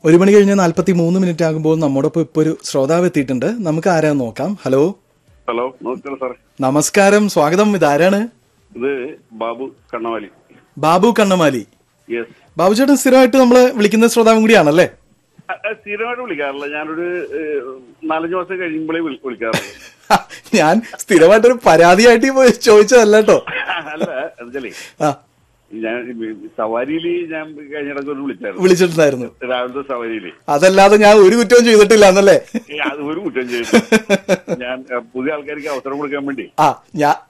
ഒരു മണി കഴിഞ്ഞ് നാൽപ്പത്തി മൂന്ന് മിനിറ്റ് ആകുമ്പോൾ നമ്മോടൊപ്പം ഇപ്പൊ ഒരു ശ്രോതാവ് എത്തിയിട്ടുണ്ട് നമുക്ക് ആരാന്ന് നോക്കാം ഹലോ ഹലോ നമസ്കാരം സാറേ നമസ്കാരം സ്വാഗതം ഇതാരാണ് ഇത് ബാബു കണ്ണവാലി ബാബു കണ്ണമാലി യെസ് ബാബു ചേട്ടൻ സ്ഥിരമായിട്ട് നമ്മള് വിളിക്കുന്ന ശ്രോതാവും കൂടിയാണല്ലേ സ്ഥിരമായിട്ട് വിളിക്കാറില്ല ഞാനൊരു ഏഹ്, നാലഞ്ച് മാസം കഴിയുമ്പോഴേ വിളി- വിളിക്കാറുള്ളൂ ഞാൻ സ്ഥിരമായിട്ടൊരു പരാതിയായിട്ട് പോയി ചോദിച്ചതല്ല കേട്ടോ അല്ല എന്നുവെച്ചാലേ ആ ഞാൻ സവാരിയിൽ ഞാൻ കഴിഞ്ഞിടക്ക് ഒന്ന് വിളിച്ചായിരുന്നു വിളിച്ചിട്ടുണ്ടായിരുന്നു രാവിലത്തെ സവാരിയില് അതല്ലാതെ ഞാൻ ഒരു കുറ്റവും ചെയ്തിട്ടില്ല എന്നല്ലേ ഏ, അത് ഒരു കുറ്റം ചെയ്തു ഞാൻ ഏഹ്, പുതിയ ആൾക്കാർക്ക് അവസരം കൊടുക്കാൻ വേണ്ടി ആ ഞാ